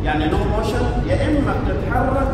يعني نو موشن يا اما بتتحرك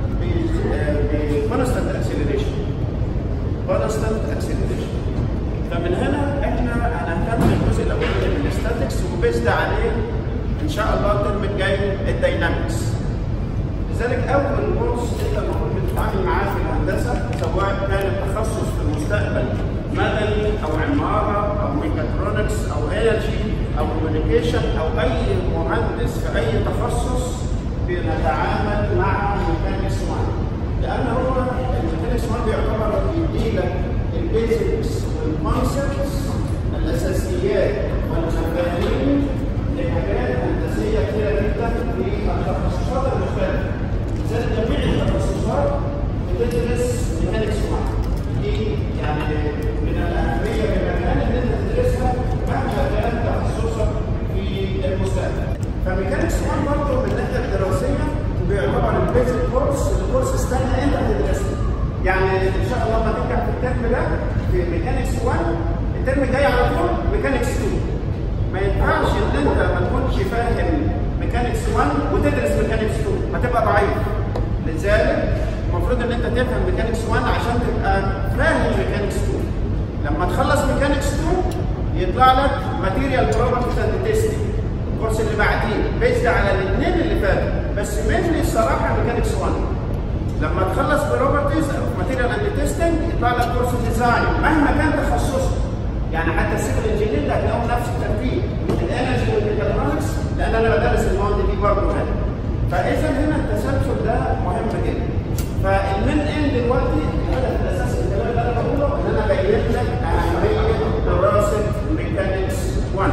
بكونستنت اكسلريشن كونستنت اكسلريشن فمن هنا احنا هنهتم بالجزء الاولاني من الاستاتكس وبيزد عليه ان شاء الله الترم الجاي الداينامكس لذلك اول كورس انت المفروض بتتعامل معاه في الهندسه سواء كان التخصص في المستقبل مدني او عماره او ميكاترونكس او انرجي او كوميونيكيشن او اي مهندس في اي تخصص بنتعامل مع ميكانيكس 1 لان هو الميكانيكس 1 بيعتبر بيديلك البيزكس والكونسبتس الاساسيات والمفاهيم لحاجات هندسيه كثيره جدا في التخصصات المختلفه. لذلك جميع التخصصات بتدرس ميكانيكس 1 دي يعني من الاهميه بالمكان ان انت تدرسها مهما كان تخصصك في المستقبل. فميكانيكس 1 برضه من الناحيه الدراسيه بيعتبر البيزك كورس الكورس استنى انت تدرسه. يعني ان شاء الله ما تنجح في الترم ده في ميكانيكس 1 الترم الجاي على طول ميكانيكس 2 ما ينفعش ان انت ما تكونش فاهم ميكانيكس 1 وتدرس ميكانيكس 2 هتبقى ضعيف لذلك المفروض ان انت تفهم ميكانيكس 1 عشان تبقى فاهم ميكانيكس 2 لما تخلص ميكانيكس 2 يطلع لك ماتيريال بروبرتيز اند تيستنج الكورس اللي بعديه بيزد على الاثنين اللي فاتوا بس منلي الصراحه ميكانيكس 1 لما تخلص بروبرتيز او ماتيريال اند تيستنج يطلع لك كورس ديزاين مهما كان تخصصه يعني حتى السيفل انجينير ده هتلاقيهم نفس الترتيب الانرجي والميكاترونكس لان انا بدرس المواد دي برضه هنا فاذا هنا التسلسل ده مهم جدا فالمين اند دلوقتي الهدف الاساسي من الكلام اللي انا بقوله ان انا بين لك اهميه دراسه ميكانيكس 1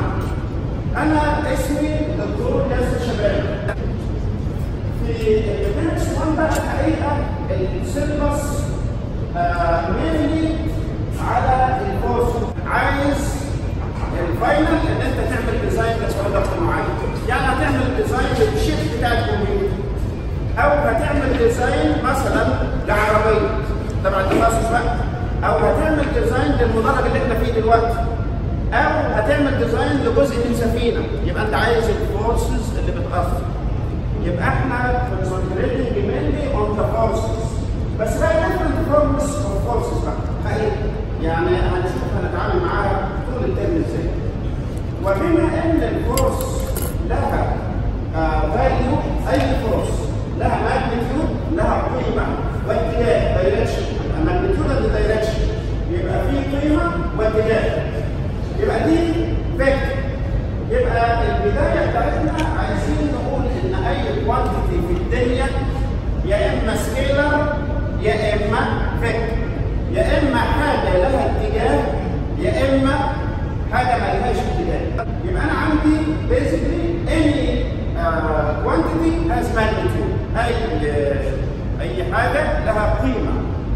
انا اسمي دكتور ياسر شباب في الميكانيكس 1 بقى الحقيقه السيلبس مينلي على الكورس عايز الفاينل ان انت تعمل ديزاين لبرودكت معين يعني هتعمل ديزاين للشيب بتاع الكمبيوتر او هتعمل ديزاين مثلا لعربيه تبع التخصص بقى او هتعمل ديزاين للمدرج اللي احنا فيه دلوقتي او هتعمل ديزاين لجزء من سفينه يبقى انت عايز الفورسز اللي بتاثر يبقى احنا concentrating mainly on the forces بس بقى different forms of forces بقى حقيقي يعني هنشوف هنتعامل معاها طول الترم ازاي وبما ان الفورس لها فاليو اي فورس لها ماجنتيود لها قيمه واتجاه دايركشن الماجنتيود اند دايركشن يبقى في قيمه واتجاه يبقى دي فيكتور يبقى البدايه بتاعتنا عايزين نقول ان اي كوانتيتي في الدنيا يا اما سكيلر يا اما فيكتور يا اما حاجه لها اتجاه يا اما حاجه ما لهاش اتجاه يبقى انا عندي basically any uh, quantity has magnitude اي اي حاجه لها قيمه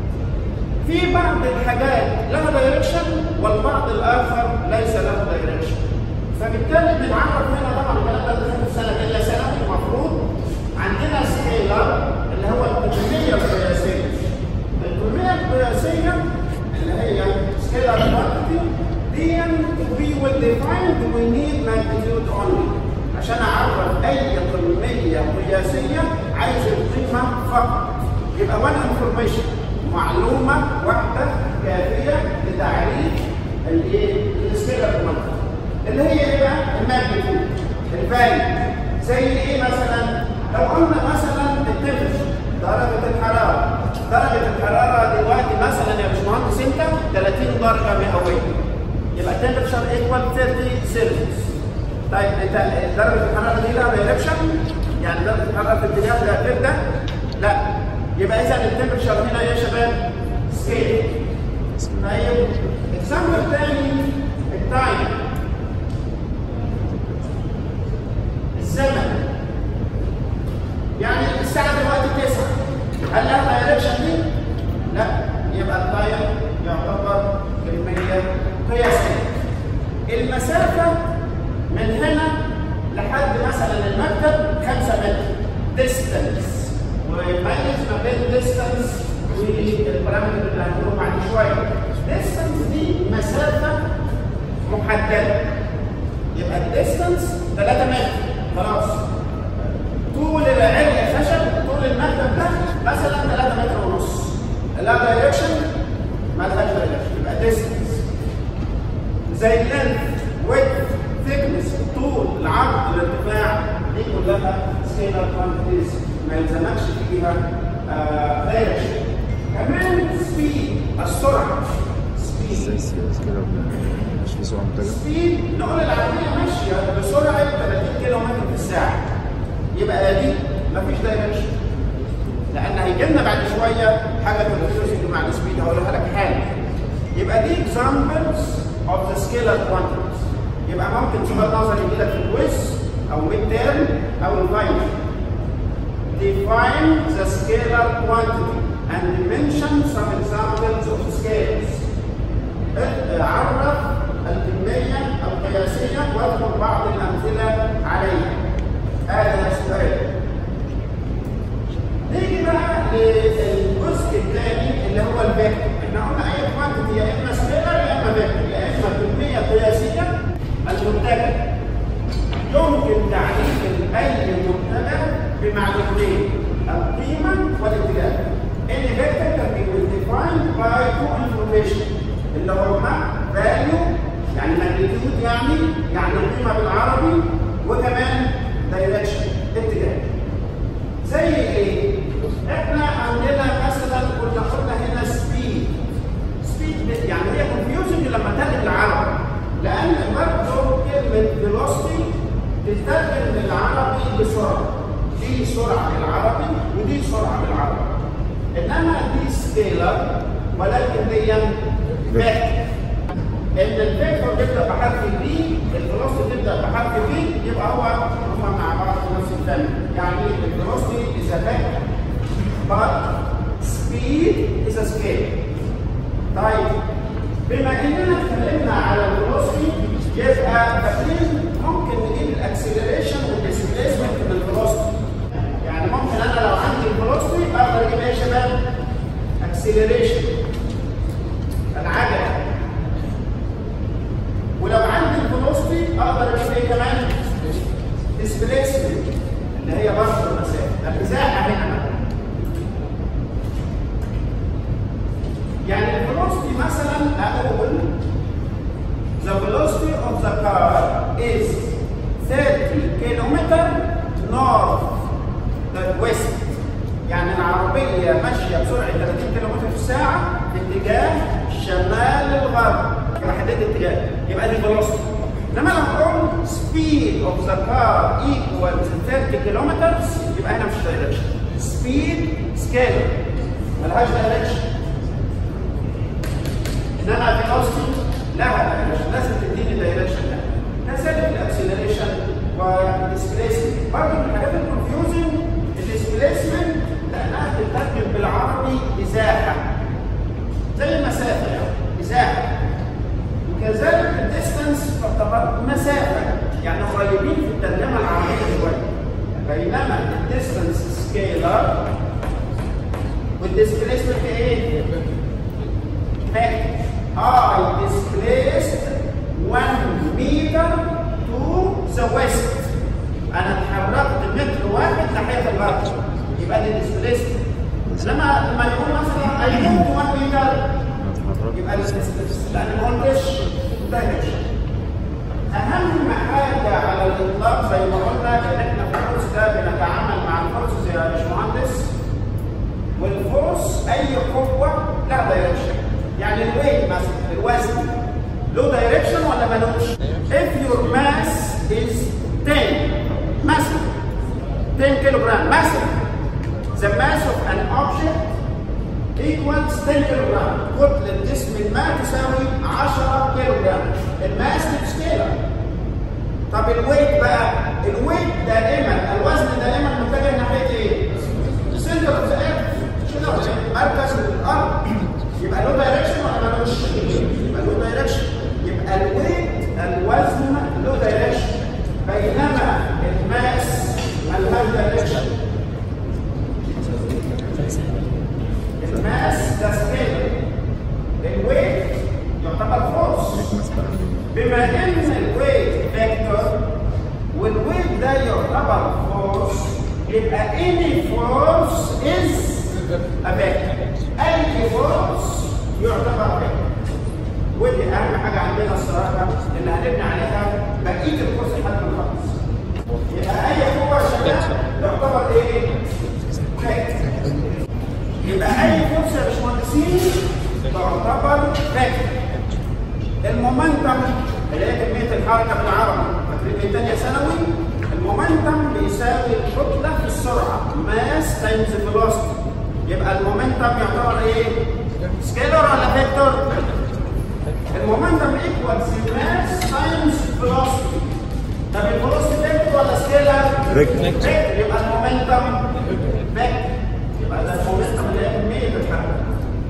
في بعض الحاجات لها دايركشن والبعض الاخر ليس له دايركشن فبالتالي بنعرف هنا طبعا الكلام ده في السنه الا سنه المفروض عندنا سكيلر اللي هو الكميه القياسيه الكميه القياسيه اللي هي سكيلر كوانتيتي دي we will define we need magnitude only عشان اعرف اي كميه قياسيه عايز القيمه فقط يبقى one information معلومه واحده كافيه لتعريف الايه السكيلر كوانتيتي اللي هي ايه بقى الماجنتيود الفاليو زي ايه مثلا لو قلنا مثلا التمبرتشر درجه الحراره درجه الحراره دلوقتي مثلا يا باشمهندس انت 30 درجه مئويه يبقى التمبرتشر ايكوال 30 سيلسيوس طيب انت درجه الحراره دي لها دايركشن يعني درجه الحراره في الاتجاه ده غير ده لا يبقى اذا التمبرتشر هنا ايه يا شباب سكيل طيب اكزامبل تاني التايم الزمن يعني الساعه دلوقتي 9 هل لها دايركشن دي؟ لا يبقى التايم يعتبر كميه قياسيه المسافه من هنا لحد مثلا المكتب 5 متر ديستنس ويميز ما بين ديستنس والبارامتر اللي هنقوله بعد شويه ديستنس دي مسافه محدده يبقى الديستنس 3 متر خلاص طول مثلا 3 متر ونص لا دايركشن مالهاش دايركشن يبقى ديستنس زي اللينث ويت ثيكنس الطول العرض الارتفاع دي كلها سكيلر كوانتيتيز ما يلزمكش فيها دايركشن كمان سبيد السرعه ازاي سبيد كده مش في سرعه منتجه سبيد نقول العربيه ماشيه بسرعه 30 كيلو متر في الساعه يبقى دي مفيش دايركشن لان هيجي لنا بعد شويه حاجه كونفيوزنج مع السبيد هقولها لك حالا يبقى دي examples of the scalar quantities يبقى ممكن سؤال نظري يجي لك في الكويز او ميد تيرم او الفاينل define the scalar quantity and mention some examples of scales عرف الكمية القياسية واذكر بعض الأمثلة عليها. هذا السؤال. نيجي بقى للجزء الثاني اللي هو الفيكتور. احنا قلنا أي كوانتيتي يا إما سكيلر يا إما فيكتور، يا إما كمية قياسية المنتجة. يمكن تعريف أي منتجع بمعلومتين القيمة والاتجاه. ان vector can be defined by two information اللي هما value يعني magnitude يعني يعني القيمة بالعربي وكمان direction اتجاه. زي ايه؟ احنا عندنا مثلا كنا قلنا هنا speed speed يعني هي confusing لما تجد العربي لان برضه كلمة velocity تستخدم بالعربي بسرعة دي سرعة بالعربي ودي سرعة بالعربي انما دي سكيلر ولكن دي فيكتور ان الفيكتور بيبدا بحرف بي الفيلوسيتي تبدا بحرف بي يبقى هو هم مع بعض في نفس الفم يعني الفيلوسيتي از ا فيكتور but speed is a scale طيب بما اننا اتكلمنا على الفيلوسيتي يبقى فاكرين ممكن نجيب الاكسلريشن والديسبيسمنت من الفيلوسيتي يعني ممكن انا لو عندي الفيلوسيتي اقدر اجيب ايه يا شباب؟ اكسلريشن العجله ولو عندي الفيلوسيتي اقدر اجيب ايه كمان؟ ديسبيسمنت اللي هي برضه المسافه الازاحه هنا بقى. يعني الفيلوسيتي مثلا اقول the velocity of the car is 30 kilometer north west يعني العربية ماشية بسرعة 30 كيلومتر في الساعة في اتجاه شمال الغرب يبقى حددت اتجاه يبقى دي velocity انما لو اقول speed of the car equals 30 kilometers يبقى هنا مش direction speed scalar ملهاش direction انما velocity لها دايركشن لازم تديني دايركشن ده كذلك الاكسلريشن والديسبيسمنت برضه من الحاجات الكونفيوزنج الديسبيسمنت لانها بتترجم بالعربي ازاحه زي المسافه يعني ازاحه وكذلك الديستنس تعتبر مسافه يعني قريبين في الترجمه العربيه شويه بينما الديستنس سكيلر والديسبيسمنت ايه؟ فاكر I displaced one meter to the west. أنا اتحركت متر واحد ناحية الغرب. يبقى دي displaced. إنما لما يقول مثلا I moved one meter يبقى ده displaced. لأن ما قلتش direction. أهم حاجة على الإطلاق زي ما قلنا إن إحنا في الكورس ده بنتعامل مع الفورس يا باشمهندس والفورس أي قوة لها دايركشن. يعني الويت مثلا الوزن له دايركشن ولا ملوش؟ If your mass is 10 مثلا 10 كيلوغرام مثلا the mass of an object equals 10 كيلوغرام كتلة جسم ما تساوي 10 كيلوغرام الماس بسكيلر طب الويت بقى الويت دائما الوزن دائما متجه ناحية ايه؟ سنتر اوف ذا ايرث كده ولا ايه؟ مركز الارض يبقى له دايركشن ولا ملوش؟ يبقى له دايركشن يبقى الويت الوزن له دايركشن بينما الماس ملهاش دايركشن الماس ده سكيلر الويت يعتبر فورس بما ان الويت فيكتور والويت ده يعتبر فورس يبقى any force is افكت اي فورس يعتبر افكت ودي اهم حاجه عندنا الصراحه اللي هنبني عليها بقيه الكورس لحد ما نخلص يبقى اي قوه يا شباب يعتبر ايه؟ فاكت يبقى اي فورس يا باشمهندسين تعتبر فاكت المومنتم اللي هي كميه الحركه بالعربي فاكرين من ثانيه ثانوي المومنتم بيساوي الكتله في السرعه ماس تايمز فيلوسيتي يبقى المومنتم يعتبر ايه؟ سكيلر ولا فيكتور؟ المومنتم ايكوالز ماس تايمز فيلوسيتي طب الفيلوسيتي فيكتور ولا سكيلر؟ فيكتور. يبقى المومنتم فيكتور يبقى ده المومنتم اللي هي كميه الحركه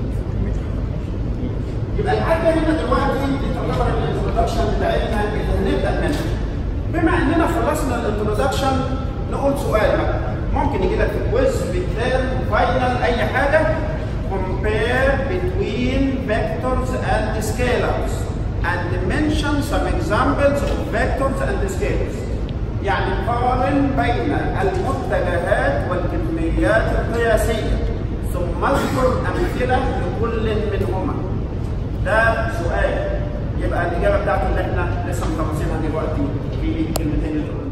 يبقى الحاجه هنا دلوقتي دي تعتبر الانترودكشن بتاعتنا اللي هنبدا منها بما اننا خلصنا الانترودكشن نقول سؤال بقى ممكن يجي لك في الكويز بالترم فاينل اي حاجه compare between vectors and scalars and mention some examples of vectors and scalars يعني قارن بين المتجهات والكميات القياسيه ثم اذكر امثله لكل منهما ده سؤال يبقى الاجابه بتاعته اللي احنا لسه مخلصينها دلوقتي في الكلمتين اللي